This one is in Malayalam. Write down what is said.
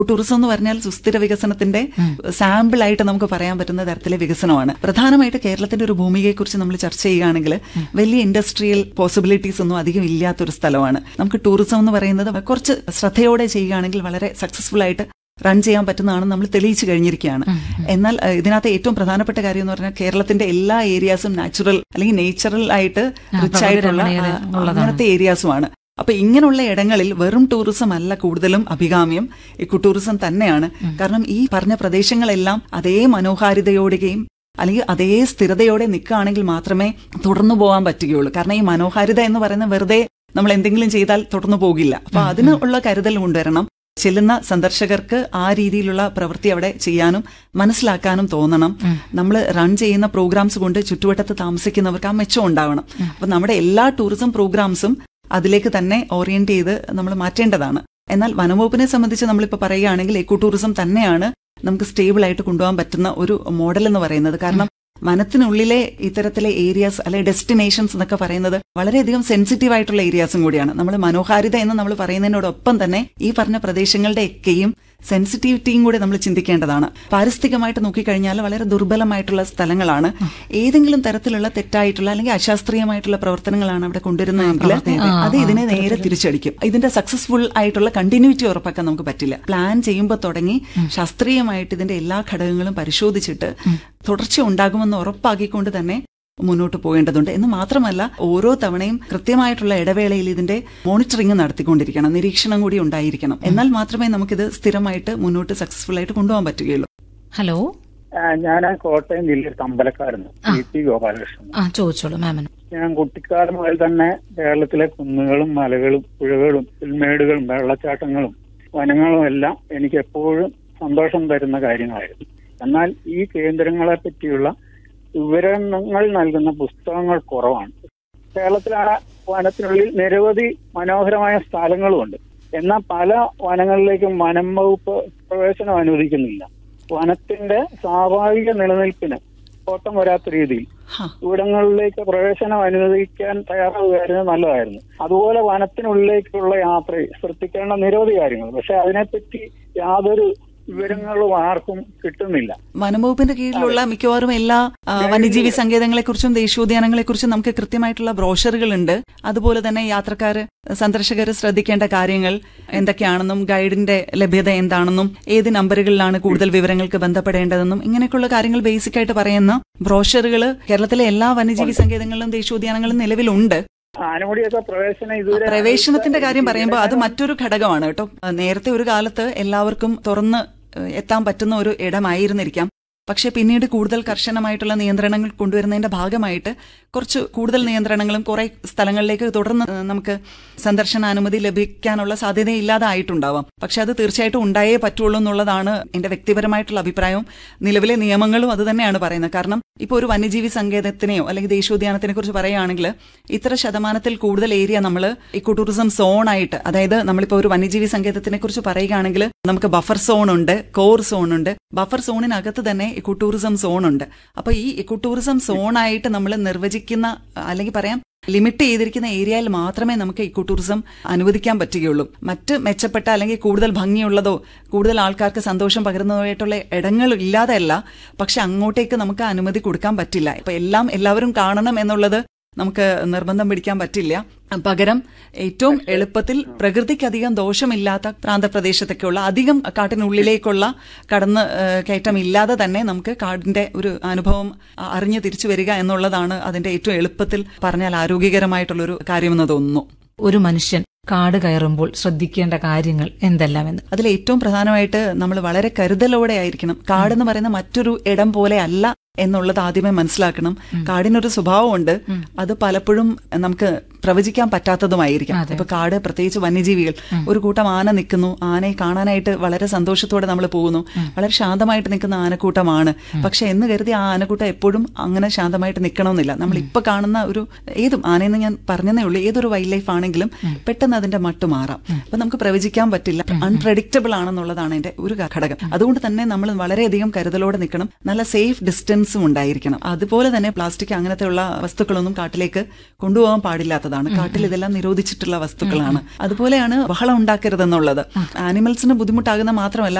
ടൂറിസം എന്ന് പറഞ്ഞാൽ സുസ്ഥിര വികസനത്തിന്റെ സാമ്പിൾ ആയിട്ട് നമുക്ക് പറയാൻ പറ്റുന്ന തരത്തിലെ വികസനമാണ് പ്രധാനമായിട്ട് കേരളത്തിന്റെ ഒരു ഭൂമികയെക്കുറിച്ച് നമ്മൾ ചർച്ച ചെയ്യുകയാണെങ്കിൽ വലിയ ഇൻഡസ്ട്രിയൽ പോസിബിലിറ്റീസ് ഒന്നും അധികം ഇല്ലാത്തൊരു സ്ഥലമാണ് നമുക്ക് ടൂറിസം എന്ന് പറയുന്നത് കുറച്ച് ശ്രദ്ധയോടെ ചെയ്യുകയാണെങ്കിൽ വളരെ സക്സസ്ഫുൾ ആയിട്ട് റൺ ചെയ്യാൻ പറ്റുന്നതാണ് നമ്മൾ തെളിയിച്ചു കഴിഞ്ഞിരിക്കുകയാണ് എന്നാൽ ഏഹ്, ഇതിനകത്ത് ഏറ്റവും പ്രധാനപ്പെട്ട കാര്യം എന്ന് പറഞ്ഞാൽ കേരളത്തിന്റെ എല്ലാ ഏരിയാസും നാച്ചുറൽ അല്ലെങ്കിൽ നേച്ചുറൽ ആയിട്ട് റിച്ച് ആയിട്ടുള്ള ആ, അങ്ങനത്തെ ഏരിയാസുമാണ് അപ്പൊ ഇങ്ങനെയുള്ള ഇടങ്ങളിൽ വെറും ടൂറിസം അല്ല കൂടുതലും അഭികാമ്യം ഇക്കോ ടൂറിസം തന്നെയാണ് കാരണം ഈ പറഞ്ഞ പ്രദേശങ്ങളെല്ലാം അതേ മനോഹാരിതയോടെയും അല്ലെങ്കിൽ അതേ സ്ഥിരതയോടെ നിൽക്കുകയാണെങ്കിൽ മാത്രമേ തുടർന്നു പോകാൻ പറ്റുകയുള്ളൂ കാരണം ഈ മനോഹാരിത എന്ന് പറയുന്നത് വെറുതെ നമ്മൾ എന്തെങ്കിലും ചെയ്താൽ തുടർന്നു പോകില്ല അപ്പൊ അതിനുള്ള കരുതൽ കൊണ്ടുവരണം ചെല്ലുന്ന സന്ദർശകർക്ക് ആ രീതിയിലുള്ള പ്രവൃത്തി അവിടെ ചെയ്യാനും മനസ്സിലാക്കാനും തോന്നണം നമ്മൾ റൺ ചെയ്യുന്ന പ്രോഗ്രാംസ് കൊണ്ട് ചുറ്റുവട്ടത്ത് താമസിക്കുന്നവർക്ക് ആ മെച്ചം ഉണ്ടാവണം അപ്പൊ നമ്മുടെ എല്ലാ ടൂറിസം പ്രോഗ്രാംസും അതിലേക്ക് തന്നെ ഓറിയന്റ് ചെയ്ത് നമ്മൾ മാറ്റേണ്ടതാണ് എന്നാൽ വനംവകുപ്പിനെ സംബന്ധിച്ച് നമ്മളിപ്പോൾ പറയുകയാണെങ്കിൽ എക്കോ ടൂറിസം തന്നെയാണ് നമുക്ക് സ്റ്റേബിൾ ആയിട്ട് കൊണ്ടുപോകാൻ പറ്റുന്ന ഒരു മോഡൽ എന്ന് പറയുന്നത് കാരണം വനത്തിനുള്ളിലെ ഇത്തരത്തിലെ ഏരിയാസ് അല്ലെ ഡെസ്റ്റിനേഷൻസ് എന്നൊക്കെ പറയുന്നത് വളരെയധികം സെൻസിറ്റീവ് ആയിട്ടുള്ള ഏരിയാസും കൂടിയാണ് നമ്മൾ മനോഹാരിത എന്ന് നമ്മൾ പറയുന്നതിനോടൊപ്പം തന്നെ ഈ പറഞ്ഞ പ്രദേശങ്ങളുടെ ഒക്കെയും സെൻസിറ്റിവിറ്റിയും കൂടി നമ്മൾ ചിന്തിക്കേണ്ടതാണ് പാരിസ്ഥിതികമായിട്ട് നോക്കിക്കഴിഞ്ഞാൽ വളരെ ദുർബലമായിട്ടുള്ള സ്ഥലങ്ങളാണ് ഏതെങ്കിലും തരത്തിലുള്ള തെറ്റായിട്ടുള്ള അല്ലെങ്കിൽ അശാസ്ത്രീയമായിട്ടുള്ള പ്രവർത്തനങ്ങളാണ് അവിടെ കൊണ്ടുവരുന്നതെങ്കിൽ അത് ഇതിനെ നേരെ തിരിച്ചടിക്കും ഇതിന്റെ സക്സസ്ഫുൾ ആയിട്ടുള്ള കണ്ടിന്യൂറ്റി ഉറപ്പാക്കാൻ നമുക്ക് പറ്റില്ല പ്ലാൻ ചെയ്യുമ്പോൾ തുടങ്ങി ശാസ്ത്രീയമായിട്ട് ഇതിന്റെ എല്ലാ ഘടകങ്ങളും പരിശോധിച്ചിട്ട് തുടർച്ച ഉണ്ടാകുമെന്ന് ഉറപ്പാക്കിക്കൊണ്ട് തന്നെ മുന്നോട്ട് പോകേണ്ടതുണ്ട് എന്ന് മാത്രമല്ല ഓരോ തവണയും കൃത്യമായിട്ടുള്ള ഇടവേളയിൽ ഇതിന്റെ മോണിറ്ററിംഗ് നടത്തിക്കൊണ്ടിരിക്കണം നിരീക്ഷണം കൂടി ഉണ്ടായിരിക്കണം എന്നാൽ മാത്രമേ നമുക്കിത് സ്ഥിരമായിട്ട് മുന്നോട്ട് സക്സസ്ഫുൾ ആയിട്ട് കൊണ്ടുപോകാൻ പറ്റുകയുള്ളൂ ഹലോ ഞാൻ കോട്ടയം ജില്ലയിൽ തമ്പലക്കാരന് പി ടി ഗോപാലകൃഷ്ണൻ ആ ചോദിച്ചോളൂ മാമിന് ഞാൻ കുട്ടിക്കാലം മുതൽ തന്നെ കേരളത്തിലെ കുന്നുകളും മലകളും പുഴകളും പുൽമേടുകളും വെള്ളച്ചാട്ടങ്ങളും വനങ്ങളും എല്ലാം എനിക്ക് എപ്പോഴും സന്തോഷം തരുന്ന കാര്യങ്ങളായിരുന്നു എന്നാൽ ഈ കേന്ദ്രങ്ങളെ പറ്റിയുള്ള വിവരണങ്ങൾ നൽകുന്ന പുസ്തകങ്ങൾ കുറവാണ് കേരളത്തിലാണ് വനത്തിനുള്ളിൽ നിരവധി മനോഹരമായ സ്ഥലങ്ങളുമുണ്ട് എന്നാൽ പല വനങ്ങളിലേക്കും വനം വകുപ്പ് പ്രവേശനം അനുവദിക്കുന്നില്ല വനത്തിന്റെ സ്വാഭാവിക നിലനിൽപ്പിന് കോട്ടം വരാത്ത രീതിയിൽ ഹാ. ഇവിടങ്ങളിലേക്ക് പ്രവേശനം അനുവദിക്കാൻ തയ്യാറാവുകയായിരുന്നു നല്ലതായിരുന്നു അതുപോലെ വനത്തിനുള്ളിലേക്കുള്ള യാത്രയിൽ ശ്രദ്ധിക്കേണ്ട നിരവധി കാര്യങ്ങൾ പക്ഷെ അതിനെപ്പറ്റി യാതൊരു വിവരങ്ങളും ആർക്കും കിട്ടുന്നില്ല വനംവകുപ്പിന്റെ കീഴിലുള്ള മിക്കവാറും എല്ലാ ആ, വന്യജീവി സങ്കേതങ്ങളെ കുറിച്ചും ദേശീയോദ്യാനങ്ങളെ കുറിച്ചും നമുക്ക് കൃത്യമായിട്ടുള്ള ബ്രോഷറുകൾ ഉണ്ട് അതുപോലെ തന്നെ യാത്രക്കാര് സന്ദർശകർ ശ്രദ്ധിക്കേണ്ട കാര്യങ്ങൾ എന്തൊക്കെയാണെന്നും ഗൈഡിന്റെ ലഭ്യത എന്താണെന്നും ഏത് നമ്പറുകളിലാണ് കൂടുതൽ വിവരങ്ങൾക്ക് ബന്ധപ്പെടേണ്ടതെന്നും ഇങ്ങനെയൊക്കെയുള്ള കാര്യങ്ങൾ ബേസിക് ആയിട്ട് പറയുന്ന ബ്രോഷറുകൾ കേരളത്തിലെ എല്ലാ വന്യജീവി സങ്കേതങ്ങളിലും ദേശീയോദ്യാനങ്ങളിലും നിലവിലുണ്ട് ആനമുടിയൊക്കെ പ്രവേശനം ഇതുവരെ പ്രവേശനത്തിന്റെ കാര്യം പറയുമ്പോൾ അത് മറ്റൊരു ഘടകമാണ് കേട്ടോ നേരത്തെ ഒരു കാലത്ത് എല്ലാവർക്കും തുറന്ന് ഏഹ്, എത്താൻ പറ്റുന്ന ഒരു ഇടമായിരുന്നിരിക്കാം പക്ഷെ പിന്നീട് കൂടുതൽ കർശനമായിട്ടുള്ള നിയന്ത്രണങ്ങൾ കൊണ്ടുവരുന്നതിന്റെ ഭാഗമായിട്ട് കുറച്ച് കൂടുതൽ നിയന്ത്രണങ്ങളും കുറെ സ്ഥലങ്ങളിലേക്ക് തുടർന്ന് ഏഹ്, നമുക്ക് സന്ദർശനാനുമതി ലഭിക്കാനുള്ള സാധ്യതയില്ലാതായിട്ടുണ്ടാവാം പക്ഷെ അത് തീർച്ചയായിട്ടും ഉണ്ടായേ പറ്റുള്ളൂ എന്നുള്ളതാണ് എന്റെ വ്യക്തിപരമായിട്ടുള്ള അഭിപ്രായവും നിലവിലെ നിയമങ്ങളും അത് തന്നെയാണ് പറയുന്നത് കാരണം ഇപ്പോൾ ഒരു വന്യജീവി സങ്കേതത്തിനെയോ അല്ലെങ്കിൽ ദേശീയോദ്യാനത്തിനെ കുറിച്ച് പറയുകയാണെങ്കിൽ ഇത്ര ശതമാനത്തിൽ കൂടുതൽ ഏരിയ നമ്മൾ ഇക്കോ ടൂറിസം സോൺ ആയിട്ട് അതായത് നമ്മളിപ്പോൾ ഒരു വന്യജീവി സങ്കേതത്തിനെ കുറിച്ച് പറയുകയാണെങ്കിൽ നമുക്ക് ബഫർ സോൺ ഉണ്ട് കോർ സോൺ ഉണ്ട് ബഫർ സോണിനകത്ത് തന്നെ ഇക്കോ ടൂറിസം സോൺ ഉണ്ട് അപ്പൊ ഈ ഇക്കോ ടൂറിസം സോൺ ആയിട്ട് നമ്മൾ നിർവചിക്കുന്ന അല്ലെങ്കിൽ പറയാം ലിമിറ്റ് ചെയ്തിരിക്കുന്ന ഏരിയയിൽ മാത്രമേ നമുക്ക് ഇക്കോ ടൂറിസം അനുവദിക്കാൻ പറ്റുകയുള്ളൂ മറ്റ് മെച്ചപ്പെട്ട അല്ലെങ്കിൽ കൂടുതൽ ഭംഗിയുള്ളതോ കൂടുതൽ ആൾക്കാർക്ക് സന്തോഷം പകരുന്നതായിട്ടുള്ള ഇടങ്ങൾ ഇല്ലാതെയല്ല പക്ഷെ അങ്ങോട്ടേക്ക് നമുക്ക് അനുമതി കൊടുക്കാൻ പറ്റില്ല ഇപ്പൊ എല്ലാം എല്ലാവരും കാണണം എന്നുള്ളത് നമുക്ക് നിർബന്ധം പിടിക്കാൻ പറ്റില്ല പകരം ഏറ്റവും എളുപ്പത്തിൽ പ്രകൃതിക്കധികം ദോഷമില്ലാത്ത പ്രാന്തപ്രദേശത്തൊക്കെയുള്ള അധികം കാട്ടിനുള്ളിലേക്കുള്ള കടന്ന് ഏഹ്, കയറ്റം ഇല്ലാതെ തന്നെ നമുക്ക് കാടിന്റെ ഒരു അനുഭവം അ- അറിഞ്ഞ് തിരിച്ചു വരിക എന്നുള്ളതാണ് അതിന്റെ ഏറ്റവും എളുപ്പത്തിൽ പറഞ്ഞാൽ ആരോഗ്യകരമായിട്ടുള്ളൊരു കാര്യമെന്ന് തോന്നുന്നു ഒരു മനുഷ്യൻ കാട് കയറുമ്പോൾ ശ്രദ്ധിക്കേണ്ട കാര്യങ്ങൾ എന്തെല്ലാമെന്ന് അതിൽ ഏറ്റവും പ്രധാനമായിട്ട് നമ്മൾ വളരെ കരുതലോടെ ആയിരിക്കണം കാടെന്ന് പറയുന്ന മറ്റൊരു ഇടം പോലെ അല്ല എന്നുള്ളത് ആദ്യമേ മനസ്സിലാക്കണം കാടിനൊരു സ്വഭാവമുണ്ട് അത് പലപ്പോഴും നമുക്ക് പ്രവചിക്കാൻ പറ്റാത്തതുമായിരിക്കും ഇപ്പൊ കാട് പ്രത്യേകിച്ച് വന്യജീവികൾ ഒരു കൂട്ടം ആന നിൽക്കുന്നു ആനയെ കാണാനായിട്ട് വളരെ സന്തോഷത്തോടെ നമ്മൾ പോകുന്നു വളരെ ശാന്തമായിട്ട് നിൽക്കുന്ന ആനക്കൂട്ടമാണ് പക്ഷെ എന്ന് കരുതി ആ ആനക്കൂട്ടം എപ്പോഴും അങ്ങനെ ശാന്തമായിട്ട് നിൽക്കണമെന്നില്ല നമ്മൾ ഇപ്പൊ കാണുന്ന ഒരു ഏതും ആനയെന്ന് ഞാൻ പറഞ്ഞതേ ഉള്ളൂ ഏതൊരു വൈൽഡ് ലൈഫ് ആണെങ്കിലും പെട്ടെന്ന് അതിന്റെ മട്ട് മാറാം അപ്പൊ നമുക്ക് പ്രവചിക്കാൻ പറ്റില്ല അൺപ്രഡിക്റ്റബിൾ ആണെന്നുള്ളതാണ് എന്റെ ഒരു ഘടകം അതുകൊണ്ട് തന്നെ നമ്മൾ വളരെയധികം കരുതലോടെ നിൽക്കണം നല്ല സേഫ് ഡിസ്റ്റൻസും ഉണ്ടായിരിക്കണം അതുപോലെ തന്നെ പ്ലാസ്റ്റിക് അങ്ങനത്തെയുള്ള വസ്തുക്കളൊന്നും കാട്ടിലേക്ക് കൊണ്ടുപോകാൻ പാടില്ലാത്തതാണ് എന്നുള്ളതാണ് കാട്ടിൽ ഇതെല്ലാം നിരോധിച്ചിട്ടുള്ള വസ്തുക്കളാണ് അതുപോലെയാണ് ബഹളം ഉണ്ടാക്കരുതെന്നുള്ളത് ആനിമൽസിന് ബുദ്ധിമുട്ടാകുന്ന മാത്രമല്ല